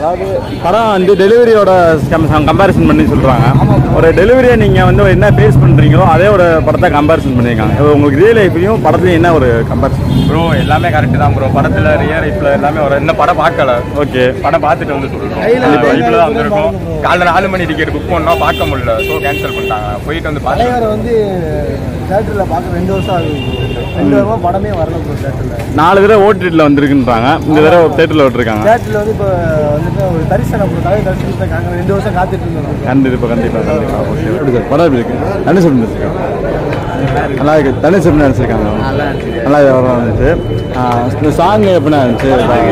அதாவது படம் வந்து டெலிவரியோட கம்பேரிசன் பண்ணி சொல்கிறாங்க ஒரு டெலிவரியை நீங்கள் வந்து என்ன ஃபேஸ் பண்ணுறீங்களோ அதே ஒரு படத்தை கம்பேரிசன் பண்ணியிருக்காங்க இப்போ உங்களுக்கு ரியல் லைஃப்லையும் படத்துலையும் என்ன ஒரு கம்பேரிசன் ப்ரோ எல்லாமே கரெக்ட் தான் ப்ரோ படத்துல ரியல் லைஃப்ல எல்லாமே ஒரு இந்த படம் பார்க்கல ஓகே படம் பார்த்துட்டு வந்து சொல்றோம் லைஃப்ல தான் வந்திருக்கோம் காலைல நாலு மணி டிக்கெட் புக் பண்ணோம் பார்க்க முடியல ஸோ கேன்சல் பண்ணிட்டாங்க போயிட்டு வந்து பார்த்து தலைவரை வந்து தேட்டரில் பார்க்க ரெண்டு வருஷம் ஆகுது ரெண்டு வருஷமா படமே வரல ப்ரோ தேட்டரில் நாலு தடவை ஓடிடியில் வந்திருக்குன்றாங்க இந்த தடவை தேட்டரில் விட்டுருக்காங்க தேட்டரில் வந்து இப்போ வந்துட்டு ஒரு தரிசனம் ப்ரோ தலைவர் தரிசனத்துக்காக ரெண்டு வருஷம் காத்துட்டு இருந்தோம் கண்டிப்பாக கண்டிப்பாக கண்டிப்பாக ஓகே எப்படி சார் படம் எப்படி இருக்கு தனுஷ் எப்படி நடிச்சிருக்காங்க நல்லா இருக்கு தனுஷ் எப்படி நடிச்சிருக்காங்க நல்லா விவரம் இருந்துச்சு ஆ, இந்த சாங் எப்படி இருந்துச்சு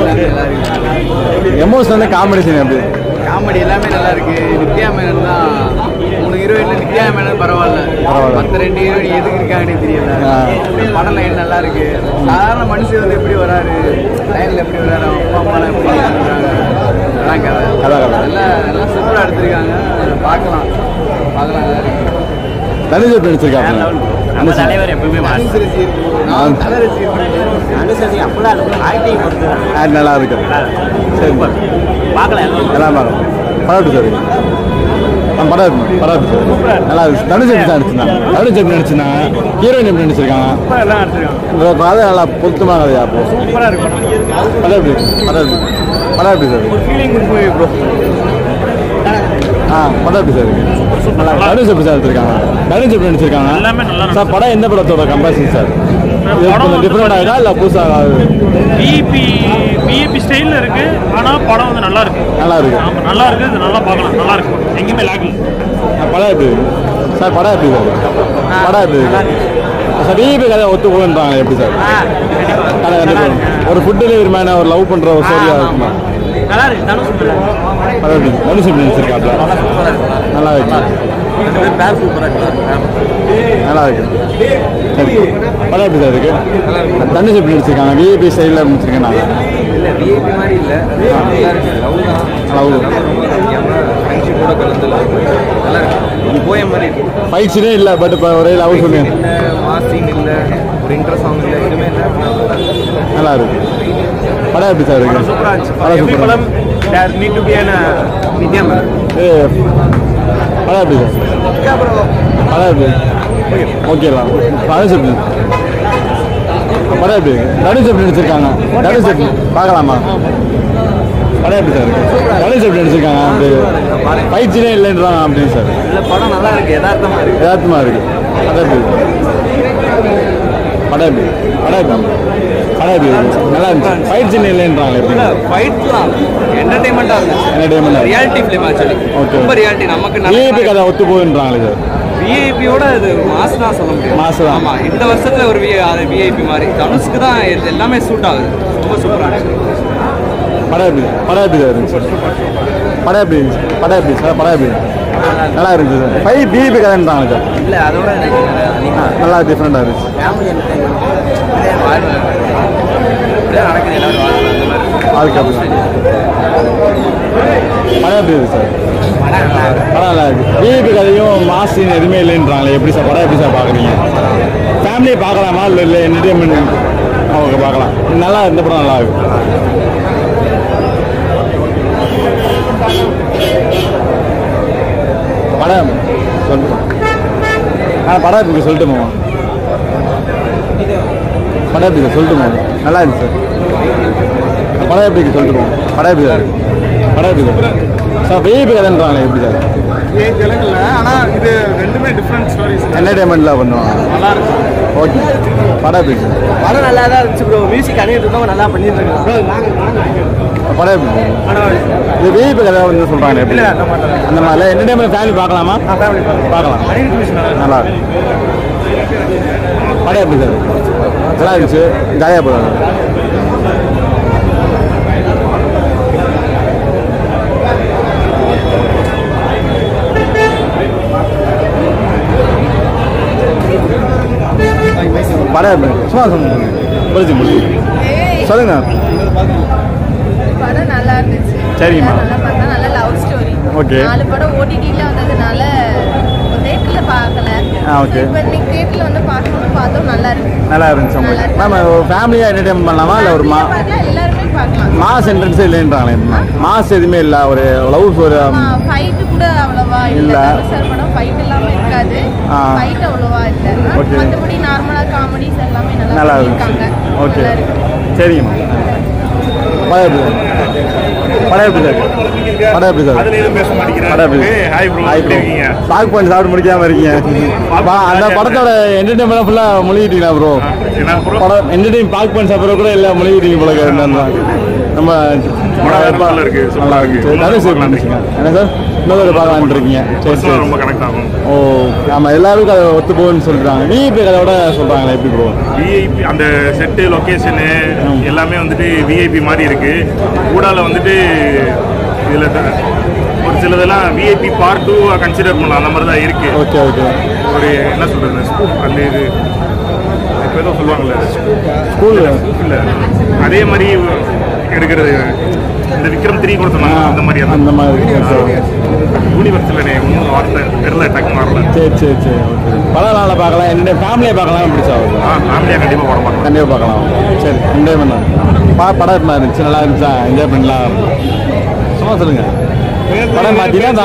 எமோஷனல் காமெடி சீன் எப்படி காமெடி எல்லாமே நல்லா இருக்கு நித்யா மேனன் தான் மூணு ஹீரோயின்ல நித்யா மேனன் பரவாயில்ல பரவாயில்ல. மற்ற ரெண்டு ஹீரோயின் எதுக்கு இருக்காங்கன்னு தெரியல ஆ. படம் லைன் நல்லா இருக்கு சாதாரண மனுஷன் வந்து எப்படி வராரு லைன்ல எப்படி வராரு அவங்க அப்பா அம்மா எப்படி இருக்காங்க அதான் கதை கதை, கதை. எல்லாம் எல்லாம் சூப்பராக எடுத்திருக்காங்க பார்க்கலாம் பார்க்கலாம் நல்லா இருக்கு தனுஷ் எப்படி நடிச்சிருக்காங்க தனுஷ் எப்பவுமே நான் தலை ரசிகர் ஆ, நல்லா இருக்கு சரி பார்க்கலாம் எல்லாம் பார்க்கலாம் படம் எப்படி சார் இருக்கு? ஆ, படம் எப்படி படம் எப்படி சார் நல்லா இருக்கு தனுஷ் எப்படி சார் நடிச்சிருந்தாங்க தனுஷ் எப்படி நடிச்சிருந்தாங்க ஹீரோயின் எப்படி நடிச்சிருக்காங்க இந்த கதை நல்லா பொருத்தமான கதையா அப்போ சூப்பராக இருக்கும் படம் எப்படி படம் எப்படி படம் எப்படி சார் இருக்கு? ஃபீலிங் குட் மூவி ப்ரோ ஆ படம் எப்படி சார் இருக்கு நல்லா தனுஷ் எப்படி சார் எடுத்திருக்காங்க தனுஷ் எப்படி நடிச்சிருக்காங்க எல்லாமே நல்லா இருக்கு. சார் படம் எந்த படத்தோட கம்பேரிசன் சார் இது கொஞ்சம் டிஃப்ரெண்ட் ஆகிடா இல்லை புதுசாக பிஇபி பிஇபி ஸ்டைலில் இருக்கு ஆனால் படம் வந்து நல்லா இருக்கு நல்லா இருக்கு ஆமாம் நல்லா இருக்கு இது நல்லா பார்க்கலாம் நல்லா இருக்கு எங்கேயுமே லேக் இல்லை ஆ, படம் எப்படி இருக்கு சார் படம் எப்படி சார் படம் எப்படி இருக்கு சார் பிபி கதை ஒத்து போகுன்றாங்க எப்படி சார் கதை கண்டிப்பாக ஒரு ஃபுட் டெலிவரி மேனை ஒரு லவ் பண்ணுற ஒரு ஸ்டோரியாக இருக்குமா நல்லா இருக்கு தனுஷ் படம் எப்படி தனுஷ் எப்படி நடிச்சிருக்காப்ல நல்லா இருக்கு பேர் சூப்பராக நல்லா இருக்கு சரி படம் எப்படி சார் இருக்கு தனுஷ் எப்படி நடிச்சிருக்காங்க விஐபி ஸ்டைலில் நடிச்சிருக்கேன் நான் இல்லை விஐபி மாதிரி இல்லை நல்லா இருக்கு லவ் தான் லவ் ஃப்ரெண்ட்ஷிப்போட கலந்து நல்லா இருக்கு போய மாதிரி இருக்கு ஃபைட் சீனே இல்லை பட் இப்போ ஒரே லவ் சொல்லுங்க இல்லை மாசின் இல்லை ஒரு இன்ட்ரெஸ்ட் சாங் இல்லை எதுவுமே இல்லை நல்லா இருக்கு படம் எப்படி சார் இருக்கு சூப்பராக இருந்துச்சு படம் எவ்ரி சூப்பரா படம் there need to be an Nithya ma'am ஏ படம் எப்படி சார் படம் எப்படி ஓகேலாம் தனுஷ் எப்படி படம் எப்படி இருக்கு தனுஷ் எப்படி நடிச்சிருக்காங்க தனுஷ் எப்படி பார்க்கலாமா படம் எப்படி சார் இருக்கு தனுஷ் எப்படி நடிச்சிருக்காங்க அப்படி ஃபைட் சீனே இல்லைன்றாங்க அப்படின்னு சார் இல்லை படம் நல்லா இருக்கு யதார்த்தமாக இருக்கு யதார்த்தமா இருக்கு படம் எப்படி இருக்கு படம் எப்படி படம் எப்படி படம் எப்படி இருக்கு நல்லா இருந்துச்சு ஃபைட் சீன் இல்லைன்றாங்க எப்படி ஃபைட்லாம் என்டர்டைன்மெண்ட்டாக இருந்துச்சு Entertainment-ஆ இருக்கு. Reality film actually Okay. ரொம்ப ரியாலிட்டி நமக்கு விஐபி நல்ல கதை ஒத்து போகுன்றாங்களே சார் விஐபியோட இது மாஸ் தான் சொல்ல முடியும் Mass தான். ஆமா இந்த வருஷத்துல ஒரு வி அது விஐபி மாதிரி தனுஷ்க்கு தான் இது எல்லாமே சூட் ஆகுது ரொம்ப சூப்பராக இருந்துச்சு படம் எப்படி படம் எப்படி சார் இருந்துச்சு படம் எப்படி இருந்துச்சு படம் எப்படி சார் படம் எப்படி இருந்துச்சு? நல்லா இருந்துச்சு சார் ஃபைவ் பிபி கதைன்றாங்க சார் இல்லை அதோட எனக்கு அதிகமாக நல்லா டிஃப்ரெண்டாக இருந்துச்சு ஃபேமிலி என்டர்டைன்மெண்ட் இப்படியே நடக்குது எல்லாரும் வாழ்றது அந்த மாதிரி அதுக்கு அப்படி படம் எப்படி இருக்கு சார் படம் நல்லா இருக்கு பிபி கதையும் மாசின் எதுவுமே இல்லைன்றாங்களே எப்படி சார் படம் எப்படி சார் பார்க்குறீங்க ஃபேமிலியை பார்க்கலாமா இல்லை இல்லை என்டர்டைன்மெண்ட் அவங்க பார்க்கலாம் நல்லா இந்த படம் நல்லா இருக்கு படம் சொல்லுமா ஆ படம் எப்படி சொல்லிட்டு போமா படம் எப்படி சார் சொல்லிட்டு போமா நல்லா இருந்துச்சு சார் படம் எப்படி இருக்கு சொல்லிட்டு போங்க படம் எப்படி சார் இருக்கு? படம் எப்படி சார் சார் விஐபி கதைன்றாங்களே எப்படி சார் எனக்கு இல்லை ஆனால் இது ரெண்டுமே டிஃப்ரெண்ட் ஸ்டோரிஸ் என்டர்டைன்மெண்ட்டில் பண்ணுவாங்க நல்லா இருக்கு ஓகே படம் எப்படி இருக்கு சார் படம் நல்லா தான் இருந்துச்சு ப்ரோ மியூசிக் அணிட்டு இருக்கவங்க நல்லா பண்ணியிருக்காங்க படம் எப்படி இருக்கு? இது விஐபி கதை வந்து சொல்கிறாங்க எப்படி அந்த மாதிரி என்டர்டைன்மெண்ட் ஃபேமிலி பார்க்கலாமா பார்க்கலாம் நல்லா இருக்கு படம் எப்படி சார் நல்லா இருந்துச்சு ஜாலியாக போகிறாங்க படம் எப்படி இருக்கு? சும்மா சொல்லுங்க முடிச்சு முடிச்சு சொல்லுங்க படம் நல்லா இருந்துச்சு சரிங்கம்மா. நல்லா பார்த்தா நல்ல லவ் ஸ்டோரி Okay. நாலு படம் ஓடிடியில் வந்ததுனால தேட்டரில் பார்க்கல ஆ, okay. இப்போ இன்னைக்கு தேட்டரில் வந்து பார்க்கணும்னு பார்த்தோம் நல்லா இருக்கு நல்லா இருந்துச்சு உங்களுக்கு மேம் ஃபேமிலியாக என்டர்டைன் பண்ணலாமா இல்லை ஒரு மா பார்க்கலாம் எல்லாருமே பார்க்கலாம் மாஸ் என்ட்ரன்ஸே இல்லைன்றாங்களே மாஸ் எதுவுமே இல்லை ஒரு லவ் ஒரு ஃபைட்டு கூட அவ்வளவா இல்ல. இல்ல சார் படம் ஃபைட் இல்லாம இருக்காது ஆ. ஃபைட் அவ்வளவா இல்ல Okay. மத்தபடி நார்மலா காமெடிஸ் எல்லாமே நல்லா நல்லா பண்ணிருக்காங்க இருந்துச்சு ஓகே நல்லா இருக்கு சரிங்கம்மா படம் எப்படி சார் படம் எப்படி சார் படம் எப்படி சார் அதுல எதுவும் பேச மாட்டேங்கிறேன் படம் எப்படி ஏய், hi bro, ஹாய் எப்படி இருக்கீங்க? ஸ்டாக் பண்ணி சாப்பிட்டு முடிக்காம இருக்கீங்க பா, அந்த படத்தோட என்டர்டைன்மெண்ட் ஃபுல்லாக மொழிகிட்டீங்களா ப்ரோ என்ன bro? படம் என்டர்டைன் பார்க் பண்ணி சாப்பிட்ற கூட இல்லை மொழிகிட்டீங்க போல இருக்கு. என்னன்னா நம்ம படம் நல்லா இருக்கு, சூப்பரா நல்லா இருக்கு. இருக்கு நிறைய சேவ் பண்ணிருக்கீங்க என்ன சார் இன்னொரு பார்க்கலான்னு இருக்கீங்க சரி Personal சரி ரொம்ப கனெக்ட் ஆகும் ஓ ஆமாம் எல்லாருக்கும் அதை ஒத்து போகுன்னு சொல்கிறாங்க விஐபி கதையோட சொல்கிறாங்களே எப்படி ப்ரோ விஐபி அந்த செட்டு லொகேஷனு எல்லாமே வந்துட்டு விஐபி மாதிரி இருக்கு கூடால வந்துட்டு இதுல த- ஒரு சிலதெல்லாம் விஐபி பார்ட் டூ கன்சிடர் பண்ணலாம் அந்த மாதிரி தான் இருக்கு ஓகே ஓகே ஒரு என்ன சொல்றது ஸ்கூப் அந்த இது இப்போ ஏதோ சொல்லுவாங்கல்ல ஸ்கூல் ஸ்கூப் இல்ல அதே மாதிரி எடுக்கிறது இந்த விக்ரம் த்ரீ கூட சொன்னாங்க அந்த மாதிரி அந்த மாதிரி யூனிவர்ஸில் ஒன்றும் வார்த்தை தெரியல டக்குன்னு வரல சரி சரி சரி ஓகே படம் நாளில் பார்க்கலாம் என்னுடைய ஃபேமிலியை பார்க்கலாம் பிடிச்சா வருது ஆ ஃபேமிலியாக கண்டிப்பாக போட மாட்டோம் கண்டிப்பாக பார்க்கலாம் சரி என்ஜாய் பண்ணலாம் பா படம் எப்படி இருந்துச்சு நல்லா இருந்துச்சா என்ஜாய் பண்ணலாம் சும்மா சொல்லுங்க படம் பார்த்தீங்கன்னா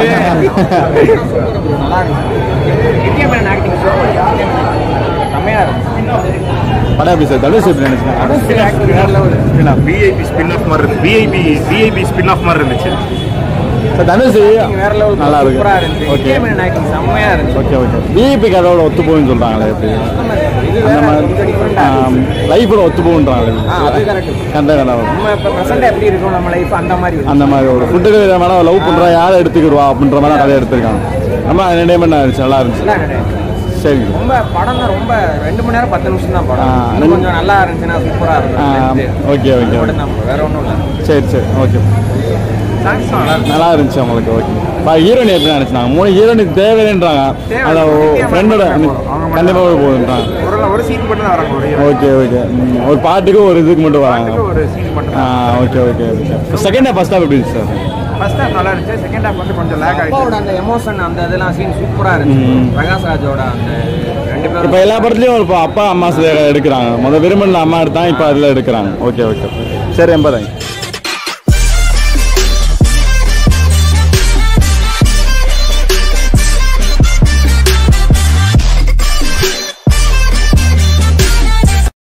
நித்யாமேனன் ஆக்டிங் செம்மையா இருக்கு படம் எப்படி சார் தனுஷ் எப்படி நினைச்சுங்க விஐபி ஸ்பின் ஆஃப் மாதிரி இருந்து விஐபி விஐபி ஸ்பின் ஆஃப் மாதிரி இருந்துச்சு சார் தனுஷ் வேற லெவல் நல்லா இருக்கு சூப்பரா இருந்துச்சு ஓகே நித்யாமேனன் ஆக்டிங் செம்மையா இருந்துச்சு ஓகே ஓகே விஐபி கதையோட ஒத்து போகுன்னு சொல்கிறாங்களே எப்படி இது அந்த வேற மாதிரி கொஞ்சம் டிஃப்ரெண்டா லைஃபோட ஒத்து போகுன்றாங்களே ஆ அது கரெக்ட் கண்ட கதை நம்ம இப்போ ப்ரெசென்ட் எப்படி இருக்கும் நம்ம லைஃப் அந்த மாதிரி இருக்கு. அந்த மாதிரி ஒரு ஃபுட்டுக்கு வேணா லவ் பண்ணுறா யாரை எடுத்துக்கிடுவா அப்படின்ற மாதிரி கதை எடுத்திருக்காங்க ரொம்ப என்டர்டைன்மெண்ட் இருந்துச்சு நல்லா இருந்துச்சு நல்லா கிடையாது சரி ரொம்ப படம் தான் ரொம்ப ரெண்டு மணி நேரம் பத்து நிமிஷம் தான் படம் ஆ, இன்னும் ரெண்டு- கொஞ்சம் நல்லா இருந்துச்சுன்னா சூப்பரா ஆ, இருக்கும் ஓகே ஓகே படம் தான் வேற ஒன்றும் இல்லை சரி சரி ஓகே சாங்ஸ் நல்லா இருக்கு நல்லா இருந்துச்சு உங்களுக்கு ஓகே இப்போ ஹீரோயின் எப்படி நினச்சினாங்க மூணு ஹீரோயினுக்கு தேவைன்றாங்க தேவை. அதில் நித்யா ஃப்ரெண்டோட மேனன் தான் அவங்க மட்டும் கண்டிப்பாக போகுதுன்றாங்க ஒரு ஒரு சீன் மட்டும் தான் வராங்க ஒரு hero. ஓகே ஓகே ம், ஒரு பாட்டுக்கு ஒரு இதுக்கு மட்டும் வராங்க பாட்டுக்கு ஒரு சீன் மட்டும் ஆ okay okay okay second half first half எப்படி இருந்துச்சு சார் ஃபர்ஸ்ட் ஹாஃப் நல்லா இருந்துச்சு செகண்ட் ஹாஃப் வந்து கொஞ்சம் லேக் ஆயிடுச்சு அப்பாவோட அந்த எமோஷன் அந்த இதெல்லாம் சீன் சூப்பரா இருந்துச்சு ம். பிரகாஷ் ராஜோட அந்த ரெண்டு பேரும் இப்போ எல்லா படத்துலையும் ஒரு அப்பா அம்மா எடுக்கிறாங்க முதல் விரும்பின அம்மா எடுத்தாங்க இப்போ அதில் எடுக்கிறாங்க ஓகே ஓகே சரி எண்பதாங்க